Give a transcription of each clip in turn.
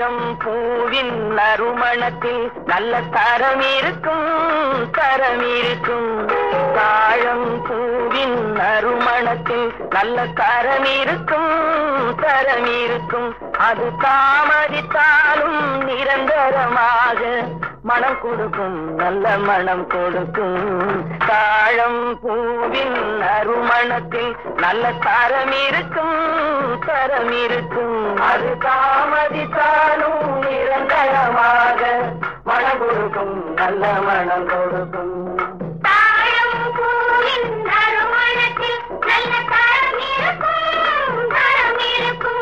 தாழம் பூவின் நறுமணத்தில் நல்ல தரம் இருக்கும் தரம் இருக்கும் தாழம் பூவின் நறுமணத்தில் நல்ல தரம் இருக்கும் தரம் இருக்கும் அது தாமதித்தாலும் நிரந்தரமாக மனம் கொடுக்கும் நல்ல மனம் கொடுக்கும் தாழம் பூவின் நறுமணத்தில் நல்ல தரம் இருக்கும் தரம் இருக்கும் அது தாமதித்தாலும் நிரந்தரமாக மனம் கொடுக்கும் நல்ல மனம் கொடுக்கும் தாழம் பூவின் நறுமணத்தில் நல்ல தரம் இருக்கும் தரம் இருக்கும்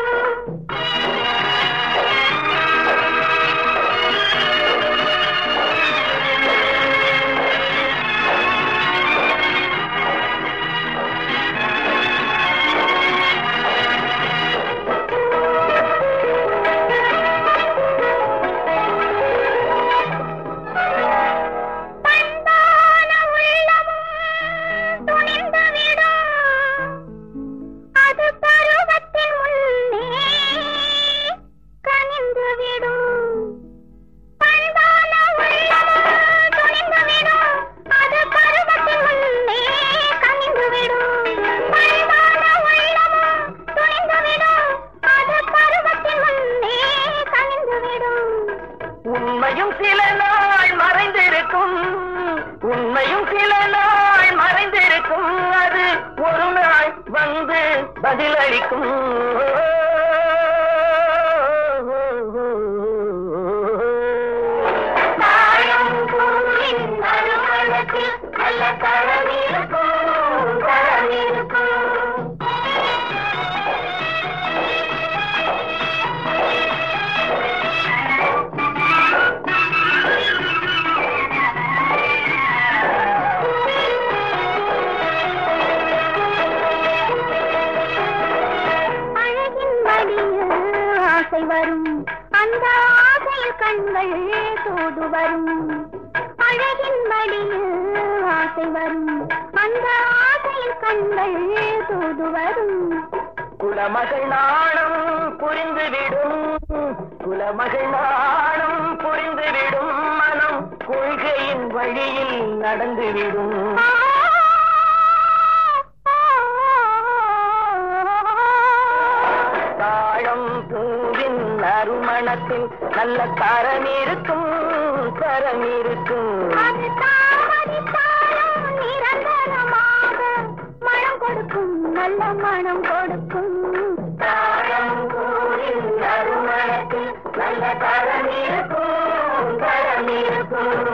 பண்பான உள்ளமும் துணிந்துவிடும். அது பருவத்தின் முன்னே கனிந்துவிடும். பண்பான உள்ளமும் துணிந்துவிடும். அது பருவத்தின் முன்னே கனிந்துவிடும். பண்பான உள்ளமும் துணிந்துவிடும். அது பருவத்தின் முன்னே கனிந்துவிடும். உண்மையும் சில நாள் மறைந்திருக்கும் உண்மையும் சில நாள் மறைந்திருக்கும் அது ஒரு நாள் வந்து பதிலளிக்கும் தாழம் பூவின் நறுமணத்தில் நல்ல தரம் இருக்கும், தரம் இருக்கும். அழகின் வழியில் ஆசை வரும் அந்த ஆசையில் கண்கள் தூது வரும் அழகின் வழியில் ஆசை வரும் அந்த ஆசையில் கண்கள் தூது வரும் குலமகள் நாணம் புரிந்துவிடும் குலமகள் நாணம் புரிந்துவிடும் மனம் கொள்கையின் வழியில் நடந்துவிடும் தாழம் பூவின் நறுமணத்தில் நல்ல தரம் இருக்கும் தரம் இருக்கும் அது தாமதித்தாலும் நிரந்தரமாக மனம் கொடுக்கும் நல்ல மனம் கொடுக்கும் தாழம் பூவின் நறுமணத்தில் நல்ல தரம் இருக்கும் தரம் இருக்கும்